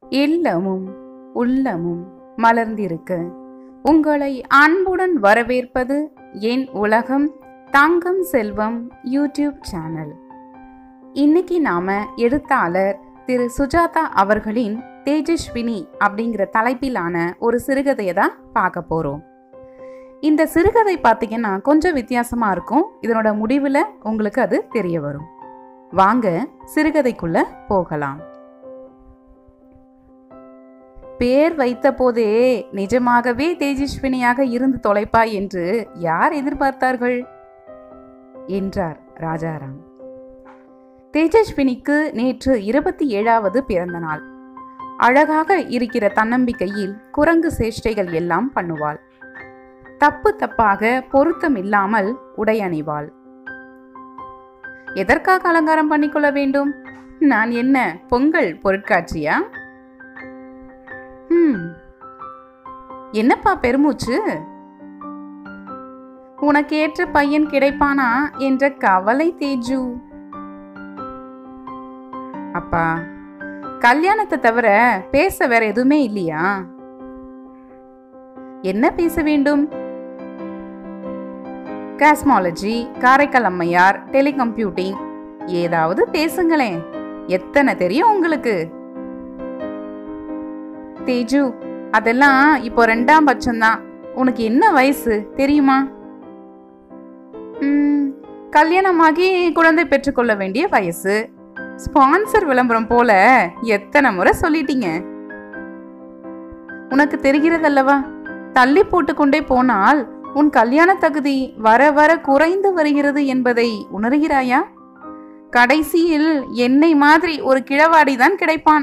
இல்லமும் உள்ளமும் மலர்ந்திருக்க உங்களை அன்புடன் வரவேற்பது என் உலகம் தங்கம் செல்வம் யூடியூப் சேனல் இன்னைக்கு நாம எழுத்தாளர் திரு சுஜாதா அவர்களின் தேஜஸ்வினி அப்படிங்கிற தலைப்பிலான ஒரு சிறுகதையை தான் பார்க்க போறோம் இந்த சிறுகதை பார்த்தீங்கன்னா கொஞ்சம் வித்தியாசமா இருக்கும் இதனோட முடிவில் உங்களுக்கு அது தெரிய வரும் வாங்க சிறுகதைக்குள்ள போகலாம் பேர் வைத்த போதே நிஜமாகவே தேஜஸ்வினியாக இருந்து தொலைப்பாய் என்று யார் எதிர்பார்த்தார்கள் என்றார் ராஜாராம் தேஜஸ்வினிக்கு நேற்று இருபத்தி ஏழாவது பிறந்த நாள் அழகாக இருக்கிற தன்னம்பிக்கையில் குரங்கு சேஷ்டைகள் எல்லாம் பண்ணுவாள் தப்பு தப்பாக பொருத்தம் இல்லாமல் உடை அணிவாள் எதற்காக அலங்காரம் பண்ணிக்கொள்ள வேண்டும் நான் என்ன பொங்கல் பொருட்காட்சியா ம் என்னப்பா பெருமூச்சு உனக்கேற்ற பையன் கிடைப்பானா என்ற கவலை தேஜு அப்பா கல்யாணத்தை தவிர பேச வேற எதுவுமே இல்லையா என்ன பேச வேண்டும் காஸ்மாலஜி காரைக்கால் அம்மையார் டெலிகம்ப்யூட்டிங் ஏதாவது பேசுங்களேன் எத்தனை தெரியும் உங்களுக்கு தேஜு அதெல்லாம் இப்போ ரெண்டாம் பட்சம்தான் உனக்கு என்ன வயசு தெரியுமா ம், கல்யாணமாகி குழந்தை பெற்றுக்கொள்ள வேண்டிய வயசு ஸ்பான்சர் விளம்பரம் போல எத்தனை முறை சொல்லிட்டீங்க உனக்கு தெரிகிறதல்லவா தள்ளி போட்டுக்கொண்டே போனால் உன் கல்யாண தகுதி வர வர குறைந்து வருகிறது என்பதை உணர்கிறாயா கடைசியில் என்னை மாதிரி ஒரு கிழவாடிதான் கிடைப்பான்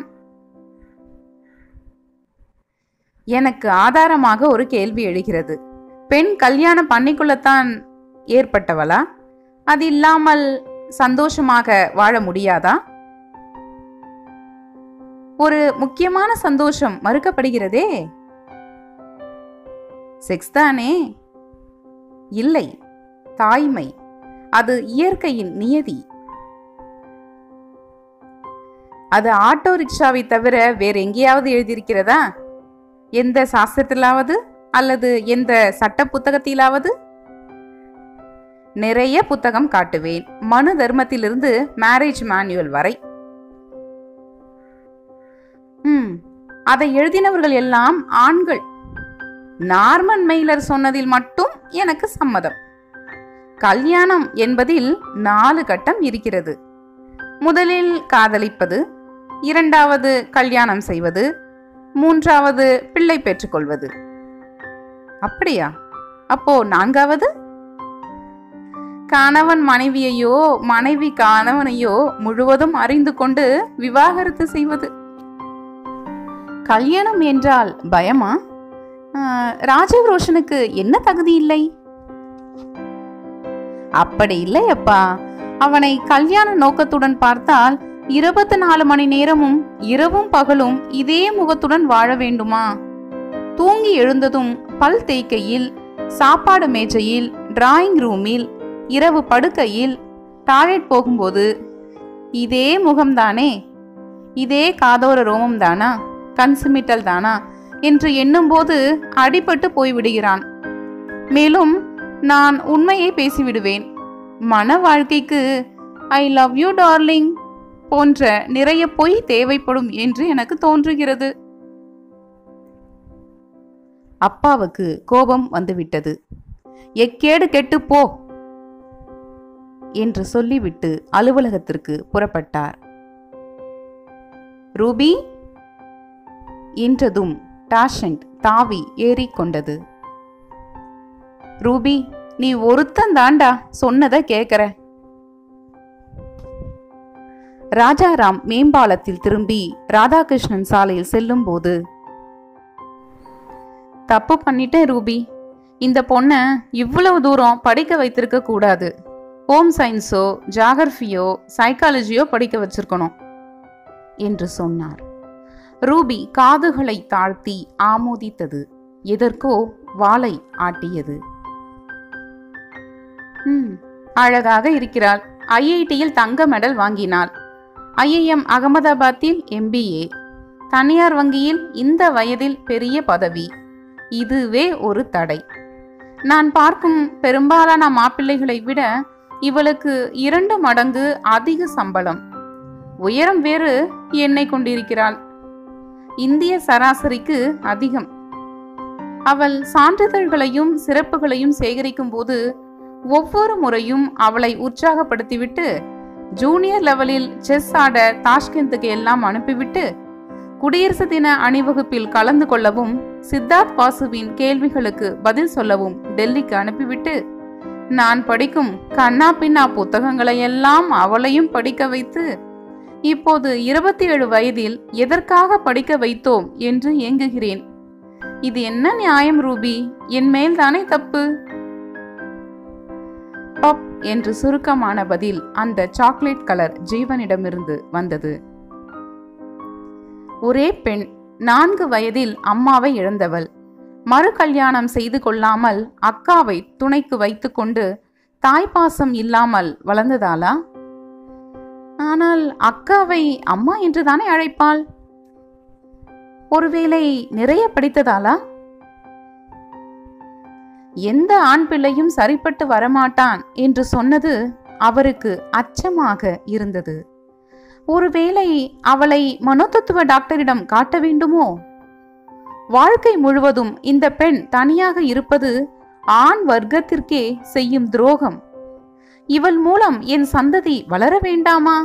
எனக்கு ஆதாரமாக ஒரு கேள்வி எழுகிறது பெண் கல்யாணம் பண்ணிக்கொள்ளத்தான் ஏற்பட்டவளா அது இல்லாமல் சந்தோஷமாக வாழ முடியாதா ஒரு முக்கியமான சந்தோஷம் மறுக்கப்படுகிறதே செக்ஸ் தானே இல்லை தாய்மை அது இயற்கையின் நியதி அது ஆட்டோ ரிக்ஷாவை தவிர வேற எங்கேயாவது எழுதியிருக்கிறதா எந்த சாஸ்திரத்திலாவது அல்லது எந்த சட்ட புத்தகத்திலாவது நிறைய புத்தகம் காட்டுவேன் மனு தர்மத்திலிருந்து மேரேஜ் மேனுவல் வரை ம் அதை எழுதினவர்கள் எல்லாம் ஆண்கள் நார்மன் மெய்லர் சொன்னதில் மட்டும் எனக்கு சம்மதம் கல்யாணம் என்பதில் நாலு கட்டம் இருக்கிறது முதலில் காதலிப்பது இரண்டாவது கல்யாணம் செய்வது மூன்றாவது பிள்ளை பெற்றுக்கொள்வது அப்படியா அப்போ நான்காவது கணவன் மனைவியையோ மனைவி கணவனையோ முழுவதும் அறிந்து கொண்டு விவாகரத்து செய்வது கல்யாணம் என்றால் பயமா ஆஹ், ராஜீவ் ரோஷனுக்கு என்ன தகுதி இல்லை அப்படி இல்லை அப்பா அவனை கல்யாண நோக்கத்துடன் பார்த்தால் இருபத்தி நாலு மணி நேரமும் இரவும் பகலும் இதே முகத்துடன் வாழ வேண்டுமா தூங்கி எழுந்ததும் பல் தேய்க்கையில் சாப்பாடு மேஜையில் டிராயிங் ரூமில் இரவு படுக்கையில் டாய்லெட் போகும்போது இதே முகம்தானே இதே காதோர ரோமம் தானா கண் சிமிட்டல் தானா என்று எண்ணும்போது அடிபட்டு போய்விடுகிறான் மேலும் நான் உண்மையை பேசிவிடுவேன் மன வாழ்க்கைக்கு ஐ லவ் யூ டார்லிங் போன்ற நிறைய பொய் தேவைப்படும் என்று எனக்கு தோன்றுகிறது அப்பாவுக்கு கோபம் வந்துவிட்டது எக்கேடு கெட்டு போ என்று சொல்லிவிட்டு அலுவலகத்திற்கு புறப்பட்டார் ரூபி என்றதும் டாஷண்ட் தாவி ஏறிக்கொண்டது ரூபி நீ ஒருத்தன் தாண்டா சொன்னதை கேக்குற ராஜாராம் மேம்பாலத்தில் திரும்பி ராதாகிருஷ்ணன் சாலையில் செல்லும்போது தப்பு பண்ணிட்டேன் ரூபி இந்த பொண்ணை இவ்வளவு தூரம் படிக்க வைத்திருக்க கூடாது ஹோம் சயின்ஸோ ஜாகிரபியோ சைக்காலஜியோ படிக்க வச்சிருக்கணும் என்று சொன்னார் ரூபி காதுகளை தாழ்த்தி ஆமோதித்தது எதற்கோ வாளை ஆட்டியது ம் அழகாக இருக்கிறாள் ஐஐடியில் தங்க மெடல் வாங்கினாள் ஐஐஎம் அகமதாபாத்தில் எம்பிஏ தனியார் வங்கியில் இந்த வயதில் பெரிய பதவி இதுவே ஒரு தடை நான் பார்க்கும் பெரும்பாலான மாப்பிள்ளைகளை விட இவளுக்கு இரண்டு மடங்கு அதிக சம்பளம் உயரம் வேறு என்னை கொண்டிருக்கிறாள் இந்திய சராசரிக்கு அதிகம் அவள் சான்றிதழ்களையும் சிறப்புகளையும் சேகரிக்கும் போது ஒவ்வொரு முறையும் அவளை உற்சாகப்படுத்திவிட்டு ஜூனியர் லெவலில் செஸ் ஆட தாஷ்கந்துக்கு எல்லாம் அனுப்பிவிட்டு குடியரசு தின அணிவகுப்பில் கலந்து கொள்ளவும் சித்தார்த் வாசுவின் கேள்விகளுக்கு பதில் சொல்லவும் டெல்லிக்கு அனுப்பிவிட்டு நான் படிக்கும் கண்ணா பின்னா புத்தகங்களை எல்லாம் அவளையும் படிக்க வைத்து இப்போது இருபத்தி ஏழு வயதில் எதற்காக படிக்க வைத்தோம் என்று ஏங்குகிறேன் இது என்ன நியாயம் ரூபி என் மேல்தானே தப்பு பப் என்று சுருக்கமான பதில் அந்த சாக்லேட் கலர் ஜீவனிடமிருந்து வந்தது ஒரே பெண் நான்கு வயதில் அம்மாவை இழந்தவள் மறு கல்யாணம் செய்து கொள்ளாமல் அக்காவை துணைக்கு வைத்துக்கொண்டு தாய்ப்பாசம் இல்லாமல் வளர்ந்ததாளா ஆனால் அக்காவை அம்மா என்றுதானே அழைப்பாள் ஒருவேளை நிறைய படித்ததாளா எந்த ஆண் பிள்ளையும் சரிப்பட்டு வரமாட்டான் என்று சொன்னது அவருக்கு அச்சமாக இருந்தது ஒருவேளை அவளை மனோதத்துவ டாக்டரிடம் காட்ட வேண்டுமோ வாழ்க்கை முழுவதும் இந்த பெண் தனியாக இருப்பது ஆண் வர்க்கத்திற்கே செய்யும் துரோகம் இவள் மூலம் என் சந்ததி வளர வேண்டாமா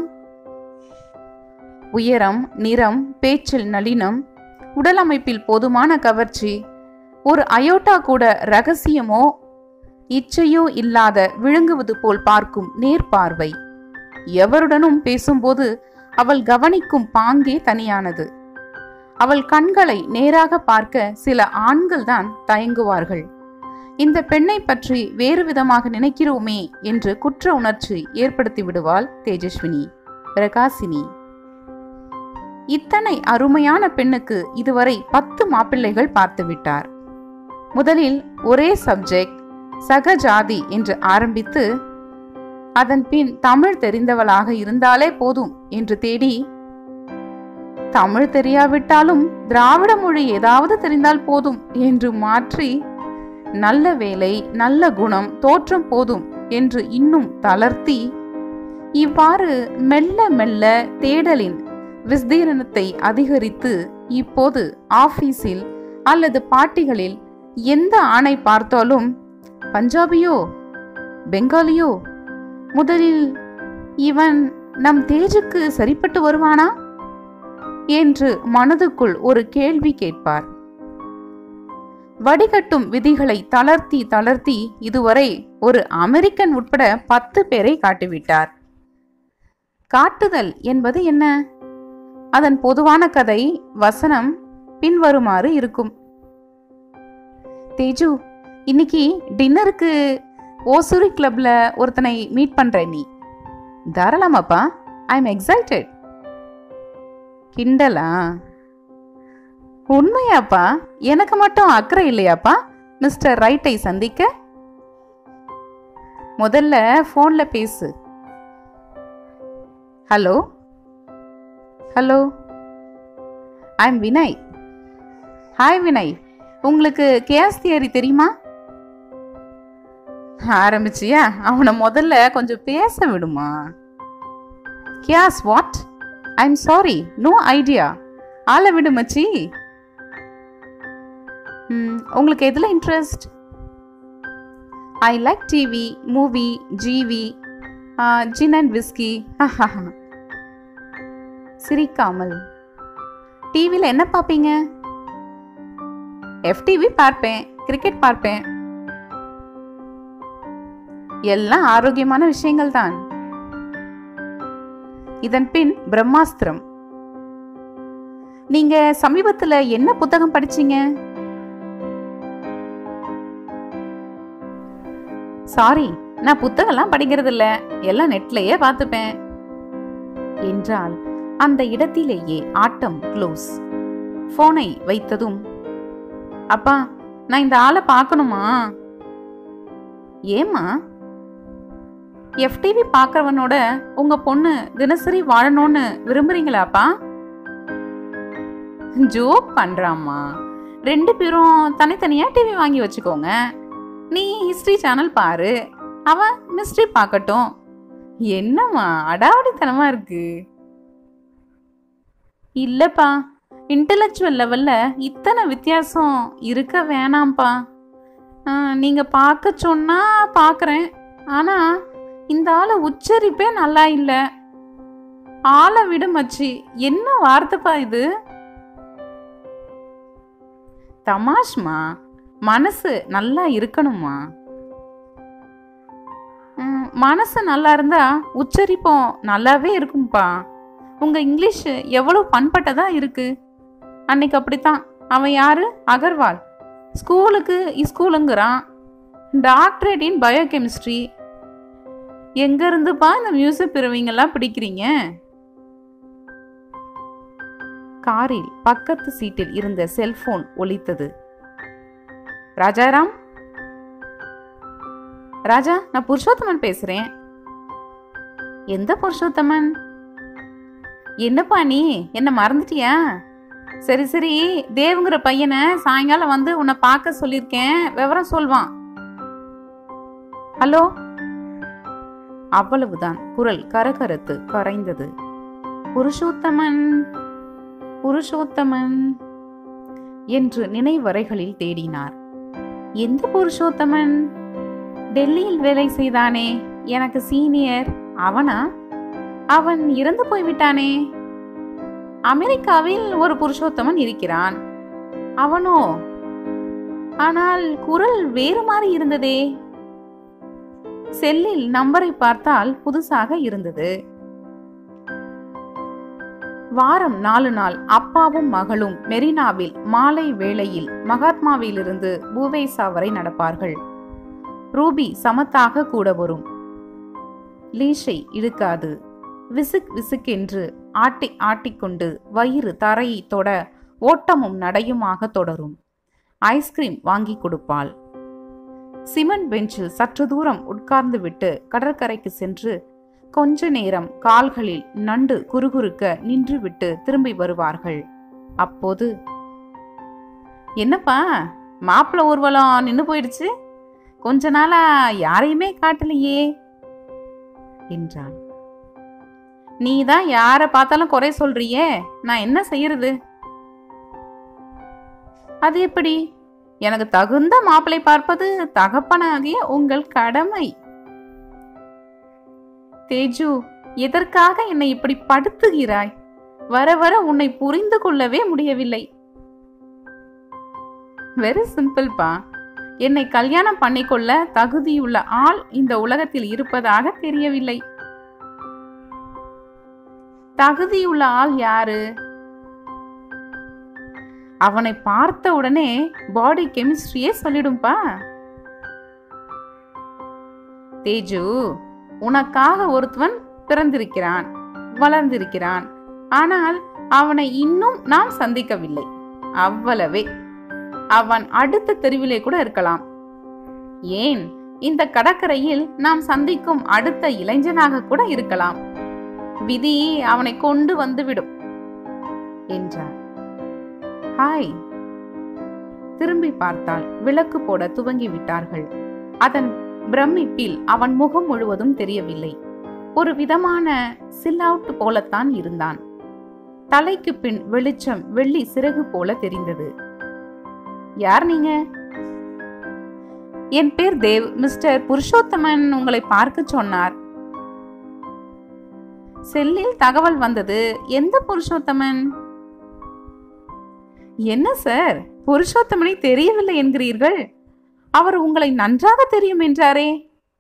உயரம் நிறம் பேச்சில் நளினம் உடல் அமைப்பில் போதுமான கவர்ச்சி ஒரு அயோட்டா கூட ரகசியமோ இச்சையோ இல்லாத விழுங்குவது போல் பார்க்கும் நேர்பார்வை எவருடனும் பேசும்போது அவள் கவனிக்கும் பாங்கே தனியானது அவள் கண்களை நேராக பார்க்க சில ஆண்கள் தான் தயங்குவார்கள் இந்த பெண்ணை பற்றி வேறு விதமாக நினைக்கிறோமே என்று குற்ற உணர்ச்சி ஏற்படுத்தி விடுவாள் தேஜஸ்வினி பிரகாசினி இத்தனை அருமையான பெண்ணுக்கு இதுவரை பத்து மாப்பிள்ளைகள் பார்த்து விட்டார் முதலில் ஒரே சப்ஜெக்ட் சகஜாதி என்று ஆரம்பித்து அதன் பின் தமிழ் தெரிந்தவளாக இருந்தாலே போதும் என்று தேடி தமிழ் தெரியாவிட்டாலும் திராவிட மொழி ஏதாவது தெரிந்தால் போதும் என்று மாற்றி நல்ல வேலை நல்ல குணம் தோற்றம் போதும் என்று இன்னும் தளர்த்தி இவ்வாறு மெல்ல மெல்ல தேடலின் விஸ்தீரணத்தை அதிகரித்து இப்போது ஆபீஸில் அல்லது பாட்டிகளில் எந்த ஆணை பார்த்தாலும் பஞ்சாபியோ பெங்காலியோ முதலில் இவன் நம் தேஜுக்கு சரிப்பட்டு வருவானா என்று மனதுக்குள் ஒரு கேள்வி கேட்பார் வடிகட்டும் விதிகளை தளர்த்தி தளர்த்தி இதுவரை ஒரு அமெரிக்கன் உட்பட பத்து பேரை காட்டிவிட்டார் காட்டுதல் என்பது என்ன அதன் பொதுவான கதை வசனம் பின்வருமாறு இருக்கும் தேஜு இன்னைக்கு டின்னருக்கு ஓசூரி கிளப்ல ஒருத்தனை மீட் பண்ற நீ தாராளமாப்பா ஐ எம் எக்ஸைட்டட் கிண்டலா உண்மையாப்பா எனக்கு மட்டும் அக்கறை இல்லையாப்பா மிஸ்டர் ரைட்டை சந்திக்க முதல்ல ஃபோன்ல பேசு hello hello I am Vinay hi Vinay உங்களுக்கு கேஸ் தியரி தெரியுமா ஆரம்பிச்சியா அவனை முதல்ல கொஞ்சம் பேச விடுமா guess what I am sorry no idea ஆளை விடு மச்சி ம், உங்களுக்கு எதில் interest I like TV movie ஜிவி ஜின் அண்ட் விஸ்கி சிரிக்காமல் டிவியில் என்ன பார்ப்பீங்க எஃப்டிவி பார்ப்பேன் கிரிக்கெட் பார்ப்பேன் எல்லாம் ஆரோக்கியமான விஷயங்கள் தான் இதன் பின் பிரம்மாஸ்திரம் நீங்க சமீபத்துல என்ன புத்தகம் படிச்சீங்க சாரி நான் புத்தகம்லாம் படிக்கிறது இல்ல எல்லாம் நெட்லயே பார்த்துப்பேன் என்றால் அந்த இடத்திலேயே ஆட்டம் க்ளோஸ் போனை வைத்ததும் அப்பா நான் இந்த ஆளை பார்க்கணுமா ஏம்மா எஃப்டிவி பார்க்கறவனோட உங்க பொண்ணு தினசரி வாழணும்னு விரும்புறீங்களாப்பா ஜோக் பண்றாம்மா ரெண்டு பேரும் தனித்தனியா டிவி வாங்கி வச்சுக்கோங்க நீ ஹிஸ்டரி சேனல் பாரு அவன் மிஸ்ட்ரி பார்க்கட்டும் என்னம்மா அடாவடித்தனமா இருக்கு இல்லப்பா இன்டலெக்சுவல் லெவல்ல இத்தனை வித்தியாசம் இருக்க வேணாம்ப்பா ஆ, நீங்க பார்க்க சொன்னா பார்க்கறேன் ஆனா இந்த ஆளை உச்சரிப்பே நல்லா இல்ல ஆளை விட மச்சி என்ன வார்த்தைப்பா இது தமாஷ்மா மனசு நல்லா இருக்கணுமா ம், மனசு நல்லா இருந்தா உச்சரிப்பும் நல்லாவே இருக்கும்பா உங்க இங்கிலீஷ் எவ்வளவு பண்பட்டதா இருக்கு அன்னைக்கு அப்படித்தான் அவன் யாரு அகர்வால் ஸ்கூலுக்கு ஸ்கூலுங்கிறான் டாக்டரேட் இன் பயோகெமிஸ்ட்ரி எங்க இருந்துப்பா இந்த மியூசிக் பிறவிங்கெல்லாம் பிடிக்கிறீங்க காரில் பக்கத்து சீட்டில் இருந்த செல்போன் ஒலித்தது ராஜாராம் ராஜா நான் புருஷோத்தமன் பேசுறேன் எந்த புருஷோத்தமன் என்னப்பா நீ என்ன மறந்துட்டியா சரி சரி தேவுங்கிற பையனை சாயங்காலம் வந்து உன்னை பார்க்க சொல்லியிருக்கேன் விவரம் சொல்வான் ஹலோ அவ்வளவுதான் குரல் கரகரத்து கரைந்தது புருஷோத்தமன் புருஷோத்தமன் என்று நினைவறைகளில் தேடினார் எந்த புருஷோத்தமன் டெல்லியில் வேலை செய்தானே எனக்கு சீனியர் அவனா அவன் இறந்து போய்விட்டானே அமெரிக்காவில் ஒரு புருஷோத்தமன் இருக்கிறான் அவனோ ஆனால் குரல் வேறு மாதிரி இருந்ததே செல்லில் நம்பரை பார்த்தால் புதுசாக இருந்தது வாரம் நாலு நாள் அப்பாவும் மகளும் மெரினாவில் மாலை வேளையில் மகாத்மாவிலிருந்து பூவேசா வரை நடப்பார்கள் ரூபி சமத்தாக கூட வரும் லீஷை இழுக்காது விசுக் விசுக்கென்று ஆட்டி ஆட்டிக்கொண்டு வயிறு தரையை தொட ஓட்டமும் நடையுமாக தொடரும் ஐஸ்கிரீம் வாங்கி கொடுப்பாள் சிமெண்ட் பெஞ்சில் சற்று தூரம் உட்கார்ந்து விட்டு கடற்கரைக்கு சென்று கொஞ்ச நேரம் கால்களில் நண்டு குறுகுறுக்க நின்றுவிட்டு திரும்பி வருவார்கள் அப்போது என்னப்பா மாப்பிள்ளை ஊர்வலம் நின்னு போயிடுச்சு கொஞ்ச நாளா யாரையுமே காட்டலையே என்றான் நீ தான் யாரை பார்த்தாலும் குறை சொல்றியே நான் என்ன செய்யறது அது எப்படி எனக்கு தகுந்த மாப்பிளை பார்ப்பது தகப்பனாகிய உங்கள் கடமை தேஜு எதற்காக என்னை இப்படி படுத்துகிறாய் வர வர உன்னை புரிந்து கொள்ளவே முடியவில்லை வெரி சிம்பிள்பா என்னை கல்யாணம் பண்ணிக்கொள்ள தகுதியுள்ள ஆள் இந்த உலகத்தில் இருப்பதாக தெரியவில்லை தகுதியுள்ள ஆள் யாரு அவனை பார்த்த உடனே பாடி கெமிஸ்ட்ரியே சொல்லிடும்பா தேஜு உனக்காக ஒருத்தவன் பிறந்திருக்கிறான் வளர்ந்திருக்கிறான் ஆனால் அவனை இன்னும் நாம் சந்திக்கவில்லை அவ்வளவே அவன் அடுத்த தெருவிலே கூட இருக்கலாம் ஏன் இந்த கடற்கரையில் நாம் சந்திக்கும் அடுத்த இளைஞனாக கூட இருக்கலாம் விதி அவனை கொண்டு வந்துவிடும் என்றார் ஹாய் திரும்பி பார்த்தால் விளக்கு போட துவங்கி விட்டார்கள் அதன் பிரமிப்பில் அவன் முகம் முழுவதும் தெரியவில்லை ஒரு விதமான சில் அவுட் போலத்தான் இருந்தான் தலைக்கு பின் வெளிச்சம் வெள்ளி சிறகு போல தெரிந்தது யார் நீங்க என் பேர் தேவ் மிஸ்டர் புருஷோத்தமன் உங்களை பார்க்க சொன்னார் செல்லில் தகவல் வந்தது எந்த புருஷோத்தமன் என்ன சார் புருஷோத்தமனை தெரியவில்லை என்கிறீர்கள் அவர் உங்களை நன்றாக தெரியும் என்றாரே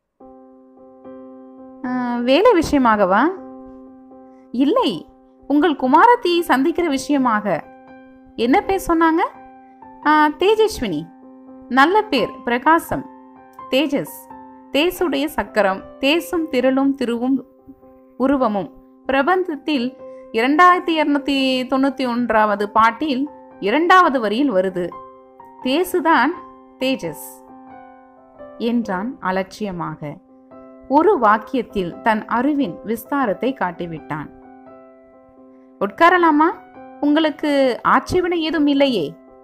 ஆ, வேலை விஷயமாகவா இல்லை உங்கள் குமாரத்தியை சந்திக்கிற விஷயமாக என்ன பேர் சொன்னாங்க ஆ, தேஜஸ்வினி நல்ல பேர் பிரகாசம் தேஜஸ் தேசுடைய சக்கரம் தேசும் திரளும் திருவும் உருவமும் பிரபந்தத்தில் இரண்டாயிரத்தி இருநூத்தி தொண்ணூத்தி ஒன்றாவது பாட்டில் இரண்டாவது வரியில் வருது தேசுதான் தேஜஸ் என்றான் அலட்சியமாக ஒரு வாக்கியத்தில் தன் அறிவின் விஸ்தாரத்தை காட்டிவிட்டான் உட்காரலாமா உங்களுக்கு ஆட்சேபனை ஏதும் இல்லையே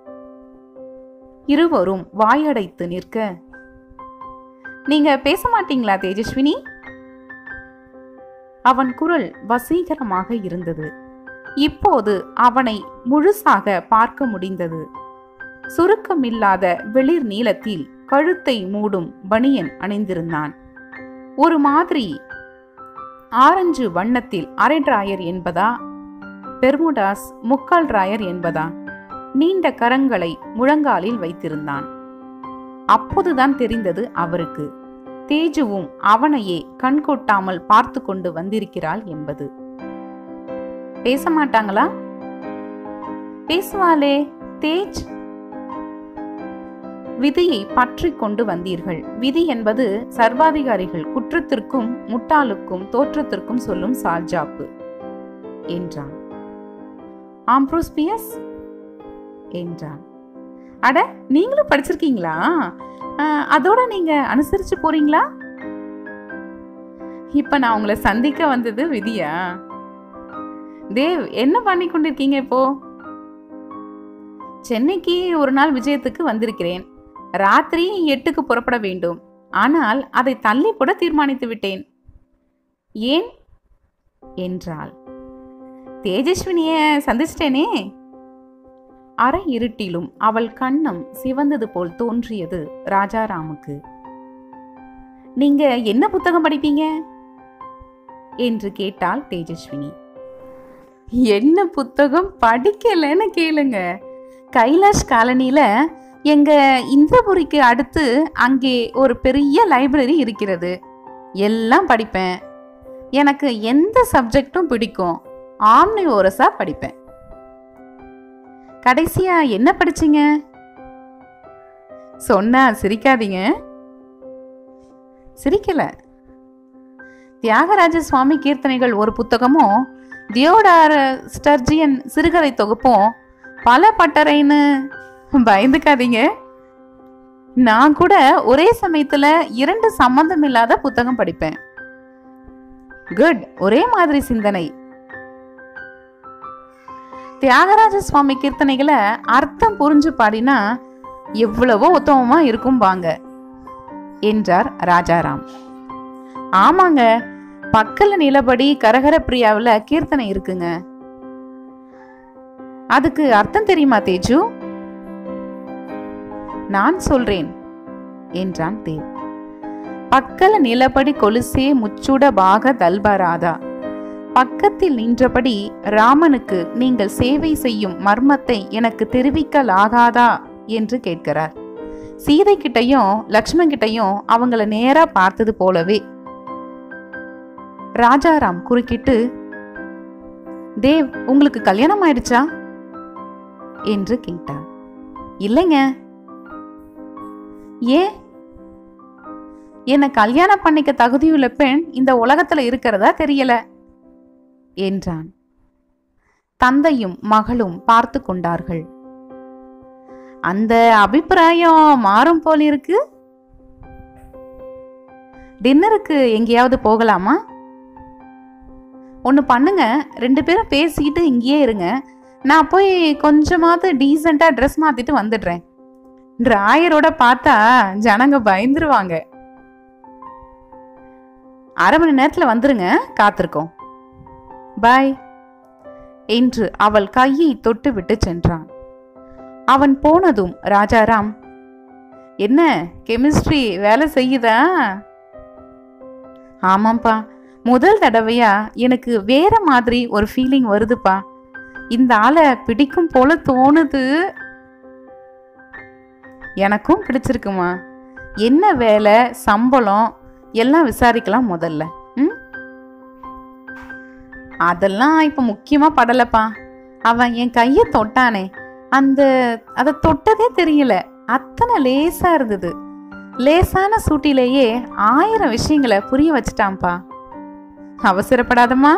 இருவரும் வாயடைத்து நிற்க நீங்க பேச மாட்டீங்களா தேஜஸ்வினி அவன் குரல் வசீகரமாக இருந்தது இப்போது அவனை முழுசாக பார்க்க முடிந்தது சுருக்கமில்லாத வெளிர் நீளத்தில் கழுத்தை மூடும் பனியன் அணிந்திருந்தான் ஒரு மாதிரி ஆரஞ்சு வண்ணத்தில் அரை டிராயர் என்பதா பெர்முடாஸ் முக்கால் டிராயர் என்பதா நீண்ட கரங்களை முழங்காலில் வைத்திருந்தான் அப்போதுதான் தெரிந்தது அவருக்கு தேஜுவும் அவனையே கண்கொட்டாமல் பார்த்து கொண்டு வந்திருக்கிறாள் என்பது பேச மாட்டாங்களா பேசுவாளே தேஜ் விதியை பற்றி கொண்டு வந்தீர்கள் விதி என்பது சர்வாதிகாரிகள் குற்றத்திற்கும் முட்டாளுக்கும் தோற்றத்திற்கும் சொல்லும் சால்ஜாப்பு என்றான் ஆம்ப்ரோஸ்பியஸ் என்றான் அட நீங்களும் படிச்சிருக்கீங்களா அஹ், அதோட நீங்க அனுசரிச்சு போறீங்களா இப்ப நான் உங்களை சந்திக்க வந்தது விதியா தேவ் என்ன பண்ணி கொண்டிருக்கீங்க இப்போ சென்னைக்கு ஒரு நாள் விஜயத்துக்கு வந்திருக்கிறேன் ராத்திரி எட்டுக்கு புறப்பட வேண்டும் ஆனால் அதை தள்ளி போட தீர்மானித்து விட்டேன் ஏன் என்றாள் தேஜஸ்வினிய சந்திச்சிட்டேனே அரை இருட்டிலும் அவள் கண்ணம் சிவந்தது போல் தோன்றியது ராஜாராமுக்கு நீங்க என்ன புத்தகம் படிப்பீங்க என்று கேட்டாள் தேஜஸ்வினி என்ன புத்தகம் படிக்கலன்னு கேளுங்க கைலாஷ் காலனில எங்க இந்திரபுரிக்கு அடுத்து அங்கே ஒரு பெரிய லைப்ரரி இருக்கிறது எல்லாம் படிப்பேன் எனக்கு எந்த சப்ஜெக்டும் பிடிக்கும் ஆம்னி ஓரஸா படிப்பேன் கடைசியா என்ன படிச்சீங்க சொன்னா சிரிக்காதீங்க சிரிக்கல தியாகராஜ சுவாமி கீர்த்தனைகள் ஒரு புத்தகமும் தியோடார ஸ்டர்ஜியன் சிறுகதை தொகுப்பும் பல பட்டறைன்னு பயந்துக்காதீங்க நான் கூட ஒரே சமயத்துல இரண்டு சம்பந்தம் இல்லாத புத்தகம் படிப்பேன் குட் ஒரே மாதிரி சிந்தனை தியாகராஜ சுவாமி கீர்த்தனைகளை அர்த்தம் புரிஞ்சு பாடினா எவ்வளவோ உத்தமமா இருக்கும் வாங்க என்றார் ராஜாராம் ஆமாங்க பக்கல நிலபடி கரகர பிரியாவில் கீர்த்தனை இருக்குங்க அதுக்கு அர்த்தம் தெரியுமா தேஜு நான் சொல்றேன் என்றான் தேவ் பக்கல நிலபடி கொலுசே முச்சுட பாக தல்பராதா பக்கத்தில் நின்றபடி ராமனுக்கு நீங்கள் சேவை செய்யும் மர்மத்தை எனக்கு தெரிவிக்கலாகாதா என்று கேட்கிறார் சீதை கிட்டையும் லக்ஷ்மண் கிட்டையும் அவங்கள நேரா பார்த்தது போலவே ராஜாராம் குறுக்கிட்டு தேவ் உங்களுக்கு கல்யாணம் ஆயிடுச்சா என்று கேட்டார் இல்லைங்க ஏன் என்ன கல்யாணம் பண்ணிக்க தகுதியுள்ள பெண் இந்த உலகத்துல இருக்கிறதா தெரியல என்றான் தந்தையும் மகளும் பார்த்து கொண்டார்கள் அந்த அபிப்பிராயம் மாறும் போல் இருக்கு டின்னருக்கு எங்கேயாவது போகலாமா ஒன்று பண்ணுங்க ரெண்டு பேரும் பேசிக்கிட்டு இங்கேயே இருங்க நான் போய் கொஞ்சமாவது டீசெண்டாக ட்ரெஸ் மாற்றிட்டு வந்துடுறேன் டிராயரோட பார்த்தா ஜனங்க பயந்துருவாங்க அரை மணி நேரத்தில் வந்துருங்க காத்திருக்கோம் பாய் என்று அவள் கையை தொட்டு விட்டு சென்றான் அவன் போனதும் ராஜாராம் என்ன கெமிஸ்ட்ரி வேலை செய்யுதா ஆமாம்ப்பா முதல் தடவையா எனக்கு வேற மாதிரி ஒரு ஃபீலிங் வருதுப்பா இந்த ஆளை பிடிக்கும் போல தோணுது எனக்கும் பிடிச்சிருக்குமா என்ன வேலை சம்பளம் எல்லாம் விசாரிக்கலாம் முதல்ல ம் அதெல்லாம் இப்ப முக்கியமா படலப்பா அவன் என் கையை தொட்டானே அந்த அதை தொட்டதே தெரியல அத்தனை லேசா இருந்தது லேசான சூட்டிலேயே ஆயிரம் விஷயங்களை புரிய வச்சுட்டான்ப்பா அவசரப்படாதம்மா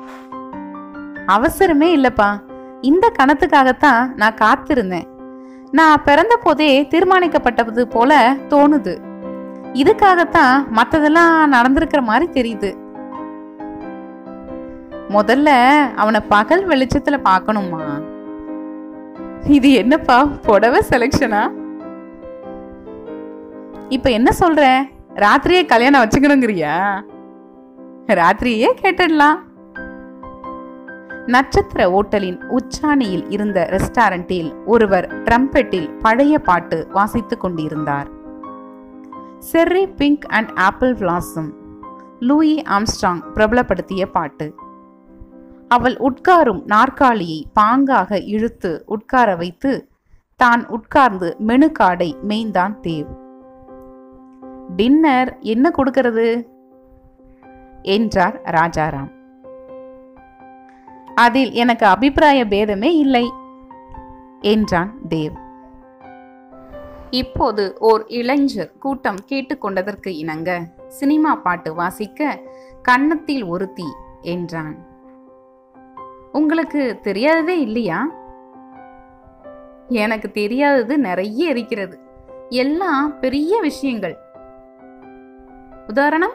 அவசரமே இல்லப்பா இந்த கணத்துக்காகத்தான் நான் காத்திருந்தேன் நான் பிறந்த போதே தீர்மானிக்கப்பட்டது போல தோணுது இதுக்காகத்தான் மத்ததெல்லாம் நடந்திருக்கிற மாதிரி தெரியுது முதல்ல அவனை பகல் வெளிச்சத்துல பார்க்கணுமா இது என்னப்பா புடவை செலெக்ஷனா இப்ப என்ன சொல்ற ராத்திரியே கல்யாணம் வச்சுக்கணுங்கிறியா ராத்திரியே கேட்டுடலாம் நட்சத்திர ஓட்டலின் உச்சாணியில் இருந்த ரெஸ்டாரண்டில் ஒருவர் ட்ரம்பெட்டில் பழைய பாட்டு வாசித்துக் கொண்டிருந்தார் cherry pink and apple blossom Louis Armstrong பிரபலப்படுத்திய பாட்டு அவள் உட்காரும் நாற்காலியை பாங்காக இழுத்து உட்கார வைத்து தான் உட்கார்ந்து மெனு கார்டை மேய்ந்தான் தேவ் டின்னர் என்ன கொடுக்கிறது என்றார் ராஜாராம் அதில் எனக்கு அபிப்பிராய பேதமே இல்லை என்றான் தேவ் இப்போது ஓர் இளைஞர் கூட்டம் கேட்டுக்கொண்டதற்கு இணங்க சினிமா பாட்டு வாசிக்க கன்னத்தில் ஒருத்தி என்றான் உங்களுக்கு தெரியாததே இல்லையா எனக்கு தெரியாதது நிறைய இருக்கிறது எல்லாம் பெரிய விஷயங்கள் உதாரணம்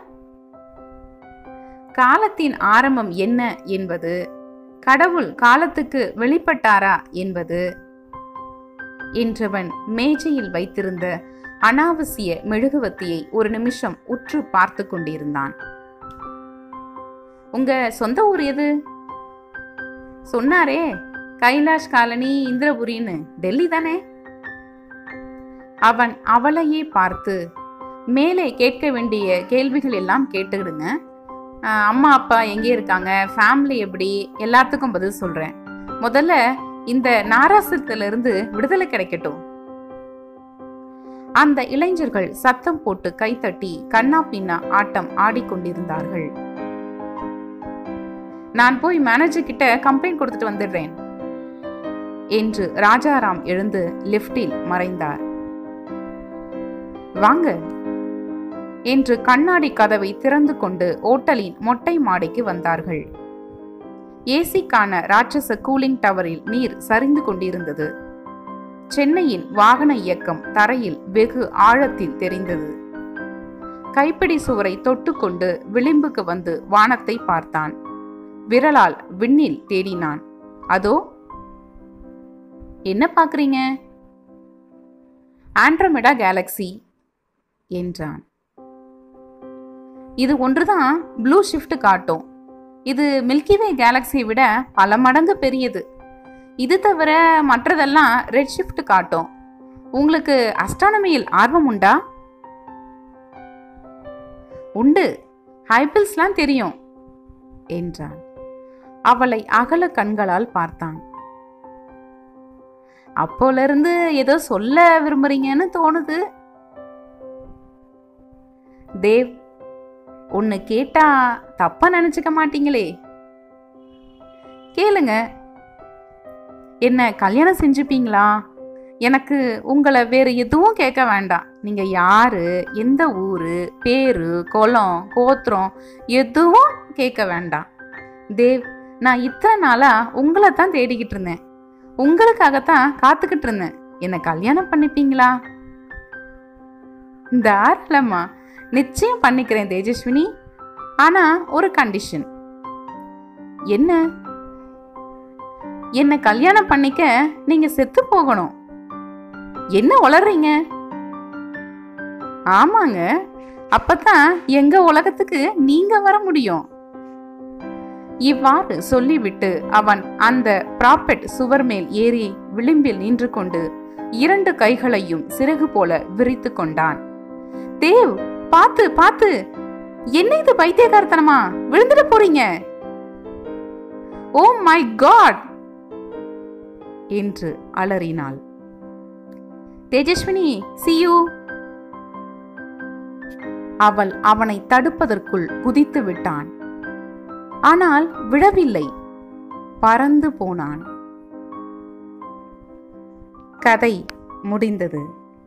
காலத்தின் ஆரம்பம் என்ன என்பது கடவுள் காலத்துக்கு வெளிப்பட்டாரா என்பது என்றவன் மேஜையில் வைத்திருந்த அனாவசிய மெழுகுவத்தியை ஒரு நிமிஷம் உற்று பார்த்து கொண்டிருந்தான் உங்க சொந்த ஊர் எது சொன்னாரே கைலாஷ் காலனி இந்திரபுரின்னு டெல்லி தானே அவன் அவளையே பார்த்து மேலே கேட்க வேண்டிய கேள்விகள் எல்லாம் கேட்டுக்கிடுங்க ஆஹ் அம்மா அப்பா எங்கே இருக்காங்க ஃபேமிலி எப்படி எல்லாத்துக்கும் பதில் சொல்றேன் முதல்ல இந்த நாராசத்திலிருந்து விடுதலை கிடைக்கட்டும் அந்த இளைஞர்கள் சத்தம் போட்டு கைத்தட்டி கண்ணா பின்னா ஆட்டம் ஆடிக்கொண்டிருந்தார்கள் நான் போய் மேனேஜர் கிட்ட கம்ப்ளைண்ட் கொடுத்துட்டு வந்துடுறேன் என்று ராஜாராம் எழுந்து லிஃப்டில் மறைந்தார் வாங்க என்று கண்ணாடி கதவை திறந்து கொண்டு ஓட்டலின் மொட்டை மாடிக்கு வந்தார்கள் ஏசிக்கான ராட்சச கூலிங் டவரில் நீர் சரிந்து கொண்டிருந்தது சென்னையின் வாகன இயக்கம் தரையில் வெகு ஆழத்தில் தெரிந்தது கைப்பிடி சுவரை தொட்டுக்கொண்டு விளிம்புக்கு வந்து வானத்தை பார்த்தான் விரலால் விண்ணில் தேடினான் அதோ என்ன பார்க்கறீங்க ஆண்ட்ரமெடா கேலக்ஸி என்றான் இது ஒன்றுதான் ப்ளூ ஷிஃப்ட் காட்டும் இது மில்கிவே கேலக்சியை விட பல மடங்கு பெரியது இது தவிர மற்றதெல்லாம் ரெட் ஷிஃப்ட் காட்டும் உங்களுக்கு அஸ்ட்ரானமியில் ஆர்வம் உண்டா உண்டு ஹைபிள்ஸ்லாம் தெரியும் என்றான் அவளை அகல கண்களால் பார்த்தான் அப்போல இருந்து ஏதோ சொல்ல விரும்புறீங்கன்னு தோணுது தேவ் ஒன்னு கேட்டா தப்பா நினைச்சுக்க மாட்டீங்களே கேளுங்க என்ன கல்யாணம் செஞ்சுப்பீங்களா எனக்கு உங்களை வேற எதுவும் கேட்க வேண்டாம் நீங்க யாரு எந்த ஊரு பேரு குலம் கோத்திரம் எதுவும் கேட்க வேண்டாம் தேவ் நான் இத்தனை நாளா உங்களை தான் தேடிக்கிட்டு இருந்தேன் உங்களுக்காகத்தான் காத்துக்கிட்டு இருந்தேன் என்ன கல்யாணம் பண்ணிப்பீங்களா தாராளமா நிச்சயம் பண்ணிக்கிறேன் தேஜஸ்வினி ஆனா ஒரு கண்டிஷன் என்ன என்ன கல்யாணம் பண்ணிக்க நீங்க செத்து போகணும் என்ன உளறீங்க ஆமாங்க அப்பதான் எங்க உலகத்துக்கு நீங்க வர முடியும் இவ்வாறு சொல்லிவிட்டு அவன் அந்த ப்ராப்பெட் சுவர் மேல் ஏறி விளிம்பில் நின்று கொண்டு இரண்டு கைகளையும் சிறகு போல விரித்து கொண்டான் தேவ் பாத்து பாத்து என்ன இது பைத்தியக்காரத்தனமா விழுந்துட போறீங்க ஓ மை காட் என்று அலறினாள் தேஜஸ்வினி சியூ அவள் அவனை தடுப்பதற்குள் குதித்து விட்டான் ஆனால் விழவில்லை பறந்து போனான் கதை முடிந்தது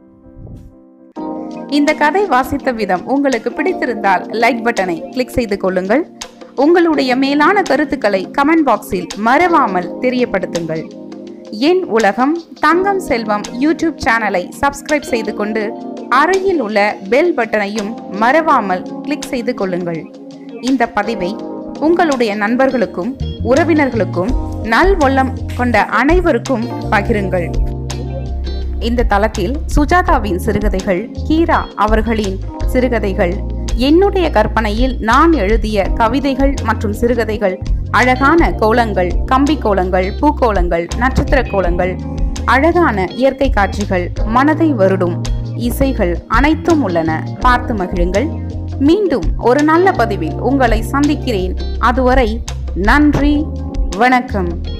இந்த கதை வாசித்த விதம் உங்களுக்கு பிடித்திருந்தால் லைக் பட்டனை கிளிக் செய்து கொள்ளுங்கள் உங்களுடைய மேலான கருத்துக்களை கமெண்ட் பாக்ஸில் மறவாமல் தெரியப்படுத்துங்கள் என் உலகம் தங்கம் செல்வம் யூடியூப் சேனலை சப்ஸ்கிரைப் செய்து கொண்டு அருகில் உள்ள பெல் பட்டனையும் மறவாமல் கிளிக் செய்து கொள்ளுங்கள் இந்த பதிவை உங்களுடைய நண்பர்களுக்கும் உறவினர்களுக்கும் நல் உள்ளம் கொண்ட அனைவருக்கும் பகிருங்கள் இந்த தளத்தில் சுஜாதாவின் சிறுகதைகள் கீரா அவர்களின் சிறுகதைகள் என்னுடைய கற்பனையில் நான் எழுதிய கவிதைகள் மற்றும் சிறுகதைகள் அழகான கோலங்கள் கம்பி கோலங்கள் பூக்கோலங்கள் நட்சத்திர கோலங்கள் அழகான இயற்கை காட்சிகள் மனதை வருடும் இசைகள் அனைத்தும் உள்ளன பார்த்து மகிழுங்கள் மீண்டும் ஒரு நல்ல பதிவில் உங்களை சந்திக்கிறேன் அதுவரை நன்றி வணக்கம்